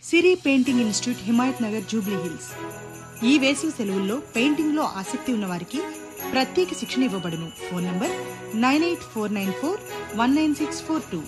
సిరి painting institute Himayat Nagar Jubilee Hills ఈ వేసవి సెలవుల్లో పెయింటింగ్లో ఆసక్తి ఉన్న వారికి ప్రత్యేక శిక్షణ ఇవ్వబడును phone number nine eight four nine four one nine six four two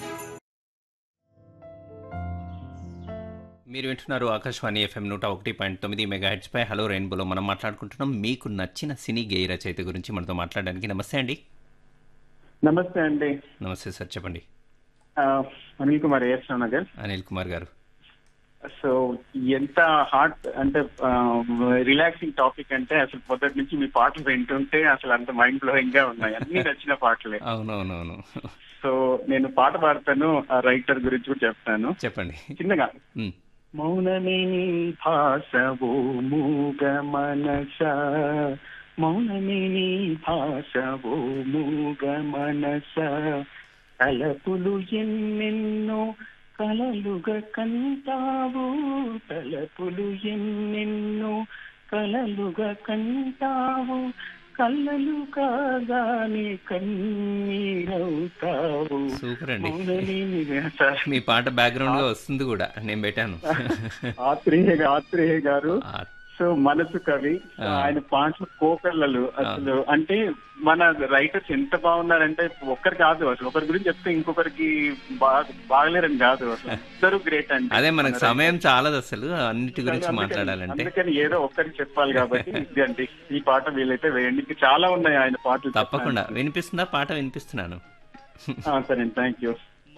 మీరు వింటున్నారు ఆకాశవాణి ఎఫ్ఎం నూట ఒకటి పాయింట్ తొమ్మిది మెగా పై హలో రెయిన్బోలో మనం మాట్లాడుకుంటున్నాం మీకు నచ్చిన సినీ గేయ రచయిత గురించి మనతో మాట్లాడడానికి నమస్తే అండి నమస్తే అండి నమస్తే సార్ చెప్పండి ఆ, అనిల్ కుమార్ ఏఎస్ నగర్ అనిల్ కుమార్ గారు సో ఎంత హార్ట్ అంటే రిలాక్సింగ్ టాపిక్ అంటే అసలు పొద్దుటి నుంచి మీ పాటలు వింటుంటే అసలు అంత మైండ్ బ్లోయింగ్ గా ఉన్నాయి అన్ని నచ్చిన పాటలే అవునవునవును సో నేను పాట పాడతాను ఆ రైటర్ గురించి కూడా చెప్తాను చెప్పండి చిన్నగా ఉమ్, మౌనమే నీ భాషవో మూగ మనస మౌనమే నీ భాషవో మూగ మనస తలపులు ఎన్నెన్నో కలలుగా కంటావు తలపులు ఎన్నెన్నో కలలుగా కంటావు కళ్ళలు కాగానే కన్నీరవుతావు సూపర్ అండి మౌనమే నీ సార్ మీ పాట బ్యాక్గ్రౌండ్ గా వస్తుంది కూడా నేను పెట్టాను ఆత్రేయ ఆత్రేయ గారు ఆ, సో మనసు కవి సో ఆ. ఆయన పాటలు కోకళ్ళలు అసలు అంటే మన రైటర్స్ ఎంత బాగున్నారంటే ఒక్కరు కాదు అసలు ఒకరి గురించి చెప్తే ఇంకొకరికి బాగా బాగలేరని కాదు అసలు ఇద్దరు గ్రేట్ అండి అదే మనకు మన సమయం చాలదు అసలు అన్నిటి గురించి అందుకని- మాట్లాడాలంటే అందుకని ఏదో ఒక్కరికి చెప్పాలి కాబట్టి ఇది అండి ఈ పాట వీలైతే వేయండి ఇంకా చాలా ఉన్నాయి ఆయన పాటలు తప్పకుండా వినిపిస్తుందా పాట వినిపిస్తున్నాను చెప్పడానికి. ఆ, సరే థ్యాంక్ యూ